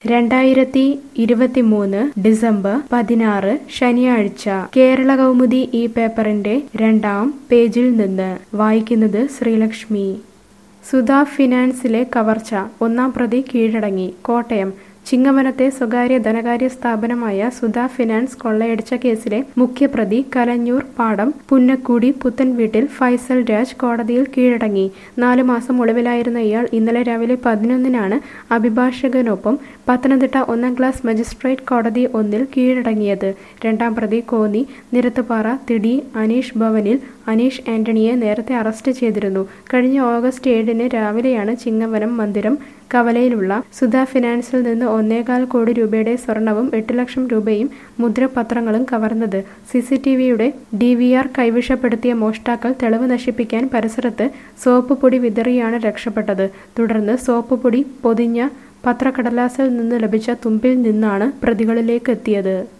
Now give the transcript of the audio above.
രണ്ടായിരത്തി ഇരുപത്തിമൂന്ന് ഡിസംബർ പതിനാറ് ശനിയാഴ്ച കേരള കൗമുദി ഈ പേപ്പറിന്റെ രണ്ടാം പേജിൽ നിന്ന് വായിക്കുന്നത് ശ്രീലക്ഷ്മി സുധാ ഫിനാൻസിലെ കവർച്ച ഒന്നാം പ്രതി കീഴടങ്ങി കോട്ടയം ചിങ്ങവനത്തെ സ്വകാര്യ ധനകാര്യ സ്ഥാപനമായ സുധാ ഫിനാൻസ് കൊള്ളയടിച്ച കേസിലെ മുഖ്യപ്രതി കലഞ്ഞൂർ പാടം പുന്നക്കൂടി പുത്തൻ വീട്ടിൽ ഫൈസൽ രാജ് കോടതിയിൽ കീഴടങ്ങി നാലു മാസം ഒളിവിലായിരുന്ന ഇയാൾ ഇന്നലെ രാവിലെ പതിനൊന്നിനാണ് അഭിഭാഷകനൊപ്പം പത്തനംതിട്ട ഒന്നാം ക്ലാസ് മജിസ്ട്രേറ്റ് കോടതി ഒന്നിൽ കീഴടങ്ങിയത് രണ്ടാം പ്രതി കോന്നി നിരത്തുപാറ തിടി അനീഷ് ഭവനിൽ അനീഷ് ആന്റണിയെ നേരത്തെ അറസ്റ്റ് ചെയ്തിരുന്നു കഴിഞ്ഞ ഓഗസ്റ്റ് ഏഴിന് രാവിലെയാണ് ചിങ്ങവനം മന്ദിരം കവലയിലുള്ള സുധാ ഫിനാൻസിൽ നിന്ന് ഒന്നേകാൽ കോടി രൂപയുടെ സ്വർണവും എട്ട് ലക്ഷം രൂപയും മുദ്രപത്രങ്ങളും കവർന്നത് സി സി ടി വിയുടെ ഡി വി ആർ കൈവശപ്പെടുത്തിയ മോഷ്ടാക്കൾ തെളിവ് നശിപ്പിക്കാൻ പരിസരത്ത് സോപ്പ് പൊടി വിതറിയാണ് രക്ഷപ്പെട്ടത് തുടർന്ന് സോപ്പ് പൊടി പൊതിഞ്ഞ പത്രക്കടലാസിൽ നിന്ന് ലഭിച്ച തുമ്പിൽ നിന്നാണ് പ്രതികളിലേക്ക് എത്തിയത്